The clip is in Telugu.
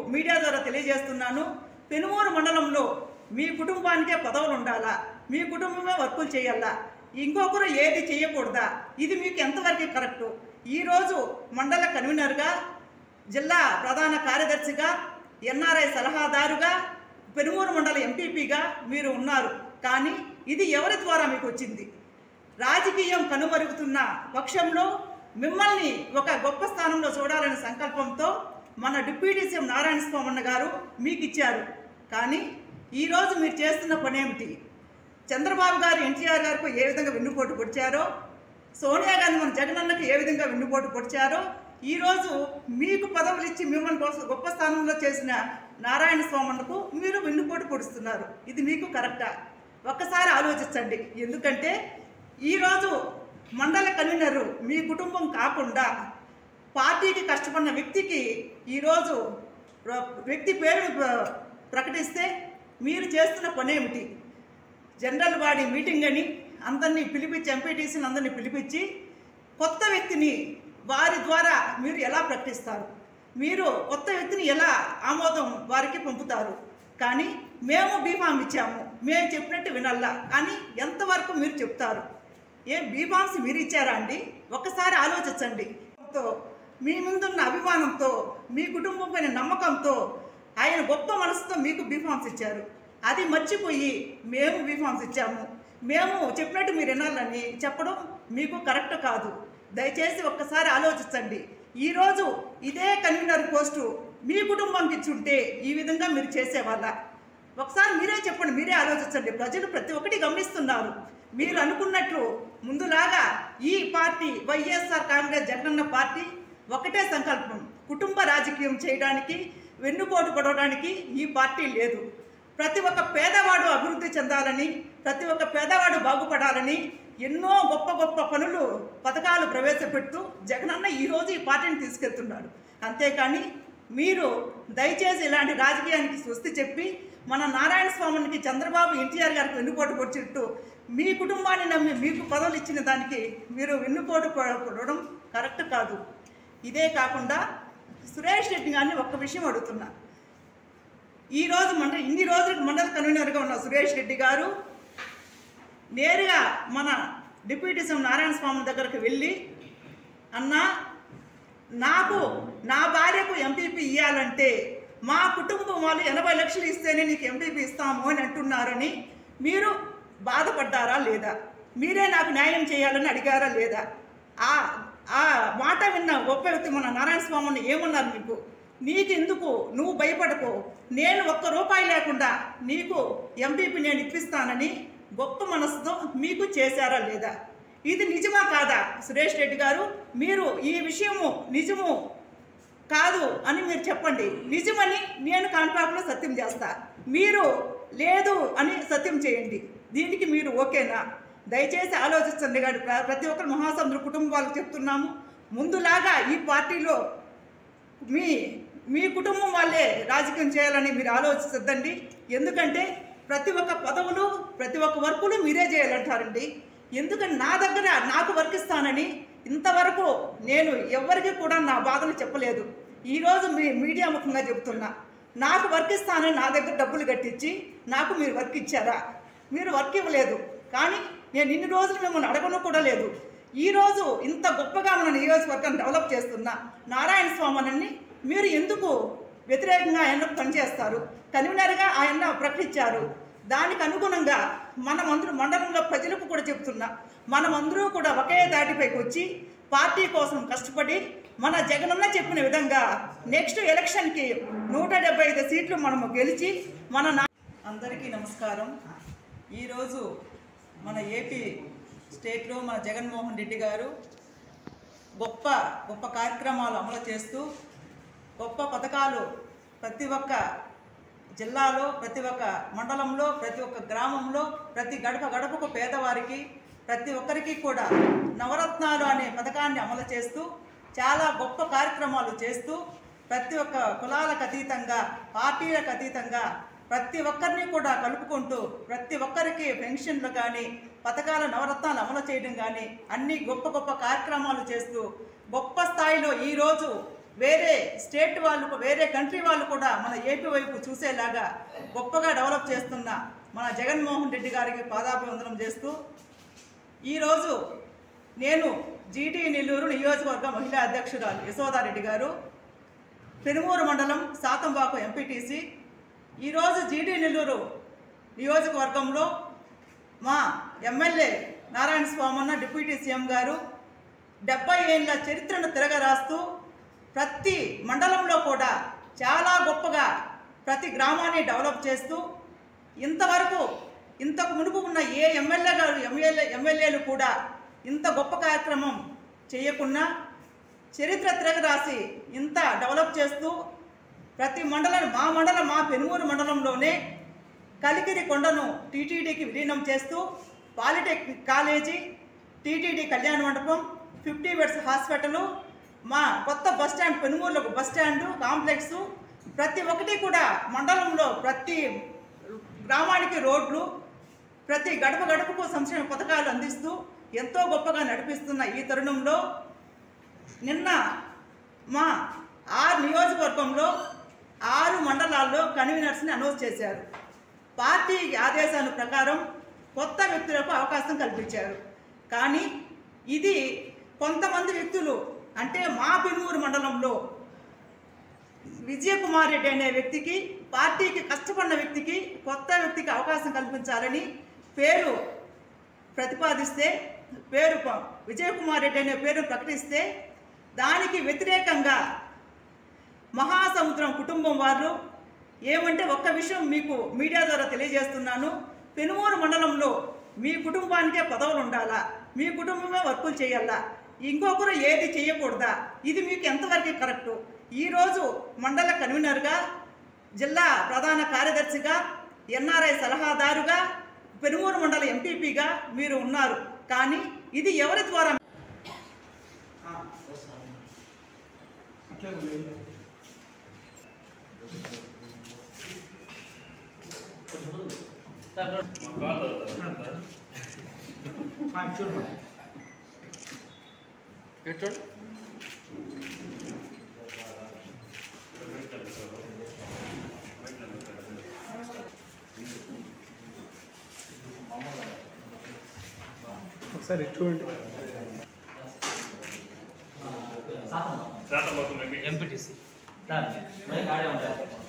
మీడియా ద్వారా తెలియజేస్తున్నాను పెనుమూరు మండలంలో మీ కుటుంబానికే పదవులు ఉండాలా మీ కుటుంబమే వర్కులు చేయాలా ఇంకొకరు ఏది చేయకూడదా ఇది మీకు ఎంతవరకు కరెక్టు ఈరోజు మండల కన్వీనర్గా జిల్లా ప్రధాన కార్యదర్శిగా ఎన్ఆర్ఐ సలహాదారుగా పెనుమూరు మండల ఎంపీపీగా మీరు ఉన్నారు కానీ ఇది ఎవరి ద్వారా మీకు వచ్చింది రాజకీయం కనుమరుగుతున్న పక్షంలో మిమ్మల్ని ఒక గొప్ప స్థానంలో చూడాలనే సంకల్పంతో మన డిప్యూటీ సీఎం నారాయణ స్వామన్న గారు మీకు ఇచ్చారు కానీ ఈరోజు మీరు చేస్తున్న పని ఏమిటి చంద్రబాబు గారు ఎన్టీఆర్ గారికి ఏ విధంగా వెన్నుపోటు పొడిచారో సోనియా గాంధీ మన జగనన్నకు ఏ విధంగా వెన్నుపోటు పొడిచారో ఈరోజు మీకు పదవులు ఇచ్చి మిమ్మల్ని కోసం గొప్ప స్థానంలో చేసిన నారాయణ స్వామన్నకు మీరు వెన్నుపోటు పొడుస్తున్నారు ఇది మీకు కరెక్టా ఒక్కసారి ఆలోచించండి ఎందుకంటే ఈరోజు మండల కన్వీనరు మీ కుటుంబం కాకుండా పార్టీకి కష్టపడిన వ్యక్తికి ఈరోజు ప్ర- వ్యక్తి పేరు ప్ర- ప్రకటిస్తే మీరు చేస్తున్న పని ఏమిటి జనరల్ బాడీ మీటింగ్ అని అందరినీ పిలిపించి ఎంపీటీసీని అందరినీ పిలిపించి కొత్త వ్యక్తిని వారి ద్వారా మీరు ఎలా ప్రకటిస్తారు మీరు కొత్త వ్యక్తిని ఎలా ఆమోదం వారికి పంపుతారు కానీ మేము బీఫామ్ ఇచ్చాము మేము చెప్పినట్టు వినల్లా కానీ ఎంతవరకు మీరు చెప్తారు ఏ బీఫామ్స్ మీరు ఇచ్చారా అండి ఒక్కసారి ఆలోచించండి తో మీ ముందున్న అభిమానంతో మీ కుటుంబం పైన నమ్మకంతో ఆయన గొప్ప మనసుతో మీకు బీఫామ్స్ ఇచ్చారు అది మర్చిపోయి మేము బీఫామ్స్ ఇచ్చాము మేము చెప్పినట్టు మీరు వినాలని చెప్పడం మీకు కరెక్ట్ కాదు దయచేసి ఒక్కసారి ఆలోచించండి ఈరోజు ఇదే కన్వీనర్ పోస్టు మీ కుటుంబానికి ఇచ్చుంటే ఈ విధంగా మీరు చేసేవాళ్ళ ఒకసారి మీరే చెప్పండి మీరే ఆలోచించండి ప్రజలు ప్రతి ఒక్కటి గమనిస్తున్నారు మీరు అనుకున్నట్లు ముందులాగా ఈ పార్టీ వైఎస్ఆర్ కాంగ్రెస్ జగనన్న పార్టీ ఒకటే సంకల్పం కుటుంబ రాజకీయం చేయడానికి వెన్నుపోటు పడడానికి ఈ పార్టీ లేదు ప్రతి ఒక్క పేదవాడు అభివృద్ధి చెందాలని ప్రతి ఒక్క పేదవాడు బాగుపడాలని ఎన్నో గొప్ప గొప్ప పనులు పథకాలు ప్రవేశపెడుతూ జగనన్న ఈరోజు ఈ పార్టీని తీసుకెళ్తున్నాడు అంతేకాని మీరు దయచేసి ఇలాంటి రాజకీయానికి స్వస్తి చెప్పి మన నారాయణ స్వామికి చంద్రబాబు ఎన్టీఆర్ గారికి వెన్నుపోటు పొడిచిట్టు మీ కుటుంబాన్ని నమ్మి మీకు పదవులు ఇచ్చిన దానికి మీరు వెన్నుపోటు పొ- పొడవడం కరెక్ట్ కాదు ఇదే కాకుండా సురేష్ రెడ్డి గారిని ఒక్క విషయం అడుగుతున్నా ఈ రోజు మండల ఇన్ని రోజులకు మండల కన్వీనర్గా ఉన్న సురేష్ రెడ్డి గారు నేరుగా మన డిప్యూటీ సీఎం నారాయణ స్వామి దగ్గరకు వెళ్ళి అన్నా నాకు నా భార్యకు ఎంపీపీ ఇవ్వాలంటే మా కుటుంబం వాళ్ళు ఎనభై లక్షలు ఇస్తేనే నీకు ఎంపీపీ ఇస్తాము అని అంటున్నారని మీరు బాధపడ్డారా లేదా మీరే నాకు న్యాయం చేయాలని అడిగారా లేదా ఆ ఆ మాట విన్న గొప్ప వ్యక్తి మన నారాయణ స్వామిని ఏమన్నారు మీకు నీకెందుకు నువ్వు భయపడకు నేను ఒక్క రూపాయి లేకుండా నీకు ఎంపీపీ నేను ఇప్పిస్తానని గొప్ప మనసుతో మీకు చేశారా లేదా ఇది నిజమా కాదా సురేష్ రెడ్డి గారు మీరు ఈ విషయము నిజము కాదు అని మీరు చెప్పండి నిజమని నేను కాంట్రాక్ట్లో సత్యం చేస్తా మీరు లేదు అని సత్యం చేయండి దీనికి మీరు ఓకేనా దయచేసి ఆలోచించండి కానీ ప్ర- ప్రతి ఒక్కరు మహాసముద్ర కుటుంబాలకు చెప్తున్నాము ముందులాగా ఈ పార్టీలో మీ మీ కుటుంబం వాళ్ళే రాజకీయం చేయాలని మీరు ఆలోచించద్దండి ఎందుకంటే ప్రతి ఒక్క పదవులు ప్రతి ఒక్క వర్కులు మీరే చేయాలంటారండి ఎందుకంటే నా దగ్గర నాకు వర్క్ ఇస్తానని ఇంతవరకు నేను ఎవరికి కూడా నా బాధలు చెప్పలేదు ఈరోజు మీ మీడియా ముఖంగా చెబుతున్నా నాకు వర్క్ ఇస్తానని నా దగ్గర డబ్బులు కట్టించి నాకు మీరు వర్క్ ఇచ్చారా మీరు వర్క్ ఇవ్వలేదు కానీ నేను ఇన్ని రోజులు మిమ్మల్ని అడగను కూడా లేదు ఈరోజు ఇంత గొప్పగా మన నియోజకవర్గం డెవలప్ చేస్తున్న నారాయణ స్వామిని మీరు ఎందుకు వ్యతిరేకంగా ఆయన పనిచేస్తారు కన్వీనర్గా ఆయన ప్రకటించారు దానికి అనుగుణంగా మనమందరూ మండలంలో ప్రజలకు కూడా చెప్తున్నా మనమందరూ కూడా ఒకే దాటిపైకి వచ్చి పార్టీ కోసం కష్టపడి మన జగనన్న చెప్పిన విధంగా నెక్స్ట్ ఎలక్షన్కి నూట డెబ్బై ఐదు సీట్లు మనము గెలిచి మన నా అందరికీ నమస్కారం ఈరోజు మన ఏపీ స్టేట్లో మన జగన్మోహన్ రెడ్డి గారు గొప్ప గొప్ప కార్యక్రమాలు అమలు చేస్తూ గొప్ప పథకాలు ప్రతి ఒక్క జిల్లాలో ప్రతి ఒక్క మండలంలో ప్రతి ఒక్క గ్రామంలో ప్రతి గడప గడపకు పేదవారికి ప్రతి ఒక్కరికి కూడా నవరత్నాలు అనే పథకాన్ని అమలు చేస్తూ చాలా గొప్ప కార్యక్రమాలు చేస్తూ ప్రతి ఒక్క కులాలకు అతీతంగా పార్టీలకు అతీతంగా ప్రతి ఒక్కరిని కూడా కలుపుకుంటూ ప్రతి ఒక్కరికి పెన్షన్లు కానీ పథకాల నవరత్నాలు అమలు చేయడం కానీ అన్ని గొప్ప గొప్ప కార్యక్రమాలు చేస్తూ గొప్ప స్థాయిలో ఈరోజు వేరే స్టేట్ వాళ్ళు వేరే కంట్రీ వాళ్ళు కూడా మన ఏపీ వైపు చూసేలాగా గొప్పగా డెవలప్ చేస్తున్న మన జగన్మోహన్ రెడ్డి గారికి పాదాభివందనం చేస్తూ ఈరోజు నేను జీటీ నెల్లూరు నియోజకవర్గ మహిళా అధ్యక్షురాలు యశోదారెడ్డి గారు పెనుమూరు మండలం సాతంబాకు ఎంపీటీసీ ఈరోజు జీటీ నెల్లూరు నియోజకవర్గంలో మా MLA Narayana Swamanna deputy CM గారు డెబ్బై ఏళ్ళ చరిత్రను తిరగరాస్తూ ప్రతి మండలంలో కూడా చాలా గొప్పగా ప్రతి గ్రామాన్ని డెవలప్ చేస్తూ ఇంతవరకు ఇంతకు మునుపు ఉన్న ఏ ఎమ్మెల్యే గారు ఎమ్మెల్యే ఎమ్మెల్యేలు కూడా ఇంత గొప్ప కార్యక్రమం చేయకుండా చరిత్ర తిరగరాసి ఇంత డెవలప్ చేస్తూ ప్రతి మండలం మా మండలం మా పెనుమూరు మండలంలోనే కలికిరి కొండను టీటీడీకి విలీనం చేస్తూ పాలిటెక్నిక్ కాలేజీ టీటీడీ కళ్యాణ మండపం ఫిఫ్టీ బెడ్స్ హాస్పిటల్ మా కొత్త బస్ స్టాండ్ పెనుమూరులో బస్ స్టాండు కాంప్లెక్స్ ప్రతి ఒక్కటి కూడా మండలంలో ప్రతి గ్రామానికి రోడ్లు ప్రతి గడప గడపకు సంక్షేమ పథకాలు అందిస్తూ ఎంతో గొప్పగా నడిపిస్తున్న ఈ తరుణంలో నిన్న మా ఆరు నియోజకవర్గంలో ఆరు మండలాల్లో కన్వీనర్స్ని అనౌన్స్ చేశారు పార్టీ ఆదేశాల ప్రకారం కొత్త వ్యక్తులకు అవకాశం కల్పించారు కానీ ఇది కొంతమంది వ్యక్తులు అంటే మా పెనుమూరు మండలంలో విజయకుమార్ రెడ్డి అనే వ్యక్తికి పార్టీకి కష్టపడిన వ్యక్తికి కొత్త వ్యక్తికి అవకాశం కల్పించాలని పేరు ప్రతిపాదిస్తే పేరు ప- విజయకుమార్ రెడ్డి అనే పేరు ప్రకటిస్తే దానికి వ్యతిరేకంగా మహాసముద్రం కుటుంబం వారు ఏమంటే ఒక్క విషయం మీకు మీడియా ద్వారా తెలియజేస్తున్నాను పెనుమూరు మండలంలో మీ కుటుంబానికే పదవులు ఉండాలా మీ కుటుంబమే వర్కులు చేయాలా ఇంకొకరు ఏది చేయకూడదా ఇది మీకు ఎంతవరకు కరెక్టు ఈరోజు మండల కన్వీనర్గా జిల్లా ప్రధాన కార్యదర్శిగా ఎన్ఆర్ఐ సలహాదారుగా పెనుమూరు మండల ఎంపీపీగా మీరు ఉన్నారు కానీ ఇది ఎవరి ద్వారా ఒకసారి ఇటు చూడండి ఎంపీటీసీ మైక్ ఆడే ఉంటారు